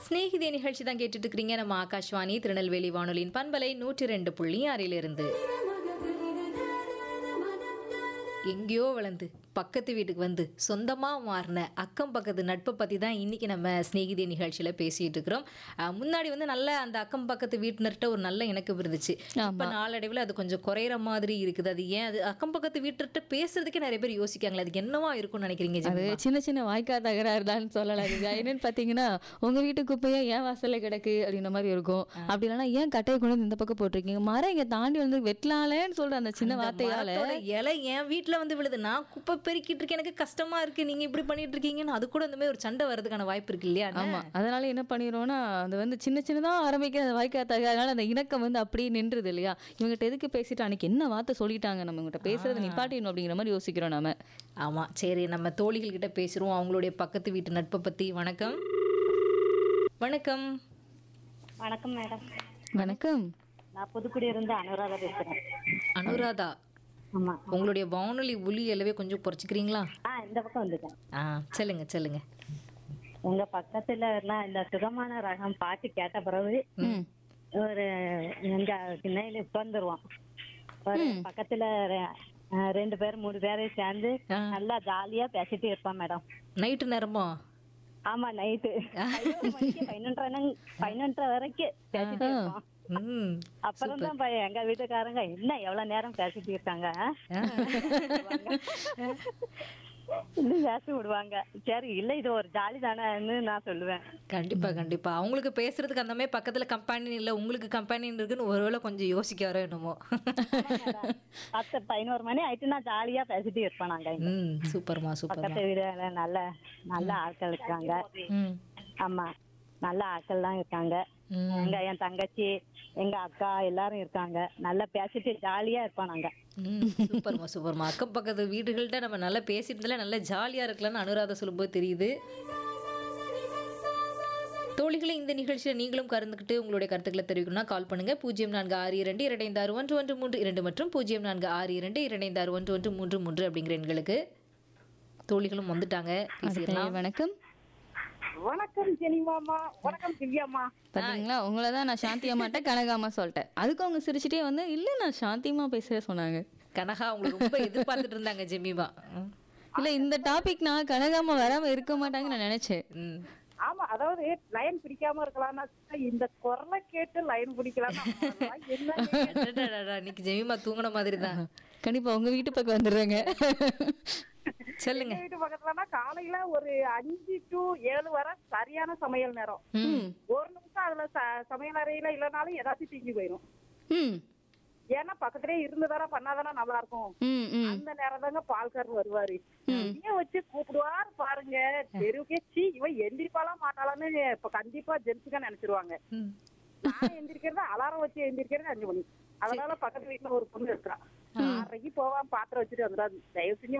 ஸ்நேகிதே நிகழ்ச்சி தான் கேட்டுட்டு இருக்கிறீங்க நம்ம ஆகாஷ்வாணி திருநெல்வேலி வானொலியின் பண்பலை நூற்றி ரெண்டு புள்ளி ஆறிலிருந்து எங்கேயோ வளர்ந்து பக்கத்து வீட்டுக்கு வந்து சொந்தமாக மாறின அக்கம் பக்கத்து நட்பை பற்றி தான் இன்றைக்கி நம்ம ஸ்நேகிதி நிகழ்ச்சியில் பேசிகிட்டு இருக்கிறோம் அஹ் முன்னாடி வந்து நல்ல அந்த அக்கம் பக்கத்து வீட்டினர்கிட்ட ஒரு நல்ல இணக்கம் இருந்துச்சு இப்போ நாளடைவில் அது கொஞ்சம் குறையிற மாதிரி இருக்குது அது ஏன் அது அக்கம் பக்கத்து வீட்டுகிட்ட பேசுறதுக்கே நிறைய பேர் யோசிக்காங்களே அது என்னவா இருக்கும்னு நினைக்கிறீங்க அது ஜெமிமா? சின்ன சின்ன வாய்க்கா தகராறு தான் சொல்லலாம் இது என்னன்னு பார்த்தீங்கன்னா உங்க வீட்டு குப்பையா ஏன் வாசல்ல கிடக்கு அப்படின்ற மாதிரி இருக்கும் அப்படி இல்லைன்னா ஏன் கட்டையை கொண்டு வந்து இந்த பக்கம் போட்டிருக்கீங்க மரம் இங்க தாண்டி வந்து வெட்டலாலேன்னு சொல்ற அந்த சின்ன வார்த்தையால மரத்தோட இலை என் வீட்ல வந்து விழுது நான் குப்பை பெருக்கிட்டு இருக்கேன் எனக்கு கஷ்டமா இருக்கு நீங்க இப்படி பண்ணிட்டு இருக்கீங்கன்னு அது கூட அந்த மாதிரி ஒரு சண்டை வர்றதுக்கான வாய்ப்பு இருக்கு இல்லையா அண்ணா? ஆமா அதனால என்ன பண்ணிடுவோம்னா அது வந்து சின்ன சின்னதா ஆரம்பிக்கிற அந்த வாய்க்கா தகராறுனால அந்த இணக்கம் வந்து அப்படியே நின்றுது இல்லையா இவங்ககிட்ட எதுக்கு பேசிட்டு அன்னைக்கு என்ன வார்த்தை சொல்லிட்டாங்க நம்ம இவங்ககிட்ட பேசுறது நிப்பாட்டிடணும் அப்படிங்கிற மாதிரி யோசிக்கிறோம் நாம ஆமா சரி நம்ம தோழிகள் கிட்ட பேசுறோம் அவங்களுடைய பக்கத்து வீட்டு நட்பை பத்தி வணக்கம் வணக்கம் வணக்கம் மேடம் வணக்கம் நான் புதுக்குடி இருந்து அனுராதா பேசுறேன் அனுராதா ஆமா உங்களுடைய வானொலி ஒலி அளவே கொஞ்சம் குறைச்சிக்கிறீங்களா ஆ இந்த பக்கம் வந்துட்டேன் ஆ சொல்லுங்க சொல்லுங்க உங்க பக்கத்துல எல்லாம் இந்த சுகமான ரகம் பாட்டு கேட்ட பிறகு ம் ஒரு எங்க திண்ணையில உட்காந்துருவோம் ஒரு பக்கத்துல ரெ- ஆ, ரெண்டு பேர் மூணு பேரையும் சேர்ந்து ஆ. நல்லா ஜாலியா பேசிட்டு இருப்போம் மேடம் நைட்டு நேரமா ஆமா நைட்டு பதினொன்றரை பதினொன்றரை வரைக்கும் பேசிட்டு இருப்போம் ம் அப்புறம் தான் ப- எங்க வீட்டுக்காரங்க என்ன எவ்வளவு நேரம் பேசிட்டு இருக்காங்க இன்னும் பேச விடுவாங்க சரி இல்ல இது ஒரு ஜாலி தானேன்னு நான் சொல்லுவேன் கண்டிப்பா கண்டிப்பா அவங்களுக்கு பேசுறதுக்கு அந்த மாதிரி பக்கத்துல கம்பெனி இல்ல உங்களுக்கு கம்பெனி இருக்குன்னு ஒருவேளை கொஞ்சம் யோசிக்க வர என்னமோ பத்து பதினோரு மணி ஆயிட்டு நான் ஜாலியா பேசிட்டு இருப்பேன் நாங்க இங்க. ம் சூப்பர்மா சூப்பர்மா பக்கத்து வீடுல நல்ல நல்ல ஆட்கள் இருக்காங்க ம் ஆமா நல்ல ஆட்கள் தான் இருக்காங்க ம். எங்க என் தங்கச்சி எங்க அக்கா எல்லாரும் இருக்காங்க நல்லா பேசிட்டு ஜாலியா இருப்போம் நாங்க ம் சூப்பர்மா சூப்பர்மா அக்கம் பக்கத்து வீடுகள்கிட்ட நம்ம நல்லா பேசிட்டு இருந்தாலே நல்லா ஜாலியாக இருக்கலாம்னு அனுராதா சொல்லும்போது தெரியுது தோழிகளை இந்த நிகழ்ச்சியில் நீங்களும் கலந்துக்கிட்டு உங்களுடைய கருத்துக்களை தெரிவிக்கணும்னா கால் பண்ணுங்க பூஜ்ஜியம் நான்கு ஆறு இரண்டு இரண்டைந்து ஆறு ஒன்று ஒன்று மூன்று இரண்டு மற்றும் பூஜ்ஜியம் நான்கு ஆறு இரண்டு இரண்டைந்து ஆறு ஒன்று ஒன்று மூன்று மூன்று அப்படிங்கிற எண்களுக்கு தோழிகளும் வந்துட்டாங்க அடுத்த பேசிடலாம் வணக்கம் வணக்கம் ஜெனிமாமா வணக்கம் திவ்யாம்மா பாத்தீங்களா உங்களை தான் நான் சாந்தி அம்மாட்ட கனகாமா சொல்லிட்டேன் அதுக்கு அவங்க சிரிச்சிட்டே வந்து இல்ல நான் சாந்தியமா பேசுறேன் சொன்னாங்க கனகா அவங்க ரொம்ப எதிர்பார்த்துட்டு இருந்தாங்க ஜெமிமா ம். இல்ல இந்த டாபிக் நான் கனகாமா வராம இருக்க மாட்டாங்கன்னு நான் நினைச்சேன் ம் ஆமா அதாவது லைன் பிடிக்காம இருக்கலாம்னா இந்த குரலை கேட்டு லைன் பிடிக்கலாம் என்ன அடடடடா, இன்னைக்கு ஜெமிமா தூங்கின மாதிரி தான் கண்டிப்பா உங்க வீட்டு பக்கம் வந்துடுறேங்க சொல்லுங்க வீட்டு பக்கத்துலனா காலையில ஒரு அஞ்சு டு ஏழு வரை சரியான சமையல் நேரம் ம் ஒரு நிமிஷம் அதுல ச- சமையல் அறையில இல்லைனாலும் ஏதாச்சும் தீங்கி போயிடும் ம் ஏன்னா பக்கத்துலயே இருந்துதானே பண்ணாதானே நல்லா இருக்கும் ம் ம் அந்த நேரம் தாங்க பால்காரர் வருவாரு இதையும் வச்சு கூப்பிடுவாரு பாருங்க தெருவுக்கே சீ இவன் எந்திரிப்பாலாம் மாட்டாளான்னு இப்ப கண்டிப்பா ஜென்ஸுக்கா நினைச்சிருவாங்க ம் நான் எந்திரிக்கிறது அலாரம் வச்சு எந்திரிக்கிறது அஞ்சு மணி அதனால பக்கத்து வீட்டுல ஒரு பொண்ணு இருக்கா ஆறரைக்கு போவான் பாத்திரம் வச்சுட்டு வந்துடாது தயவு செஞ்சு